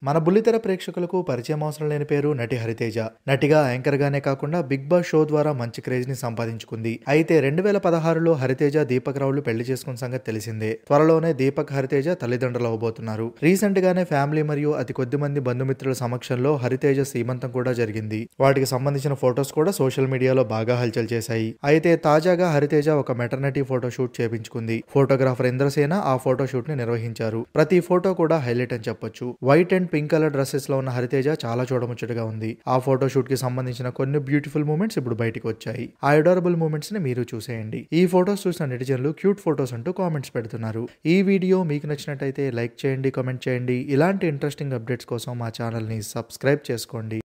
మన బుల్లితెర ప్రేక్షకులకు పరిచయం అవసరం లేని పేరు నటి హరితేజ నటిగా యాంకర్ గానే కాకుండా బిగ్ బాస్ షో ద్వారా మంచి క్రేజ్ ని సంపాదించుకుంది అయితే రెండు వేల పదహారులో హరితేజ దీపక్ రావులు పెళ్లి చేసుకున్న సంగతి తెలిసిందే త్వరలోనే దీపక్ హరితేజ తల్లిదండ్రులు అవబోతున్నారు రీసెంట్ గానే ఫ్యామిలీ మరియు అతి కొద్ది మంది బంధుమిత్రుల సమక్షంలో హరితేజ సీమంతం కూడా జరిగింది వాటికి సంబంధించిన ఫొటోస్ కూడా సోషల్ మీడియాలో బాగా హల్చల్ చేశాయి అయితే తాజాగా హరితేజ ఒక మెటర్నిటీ ఫోటో షూట్ చేపించుకుంది ఫోటోగ్రాఫర్ ఇంద్రసేన ఆ ఫోటో షూట్ ని నిర్వహించారు ప్రతి ఫోటో కూడా హైలైట్ అని చెప్పొచ్చు white and pink colour dresses లో ఉన్న హరితేజ చాలా చూడముచ్చటగా ఉంది ఆ ఫోటో షూట్ కి సంబంధించిన కొన్ని బ్యూటిఫుల్ మూమెంట్స్ ఇప్పుడు బయటకు వచ్చాయి ఆ అడారబుల్ మూమెంట్స్ ని మీరు చూసేయండి ఈ ఫోటోస్ చూసిన నెటిజన్లు క్యూట్ ఫోటోస్ అంటూ కామెంట్స్ పెడుతున్నారు ఈ వీడియో మీకు నచ్చినట్టయితే లైక్ చేయండి కామెంట్ చేయండి ఇలాంటి ఇంట్రెస్టింగ్ అప్డేట్స్ కోసం మా ఛానల్ ని సబ్స్క్రైబ్ చేసుకోండి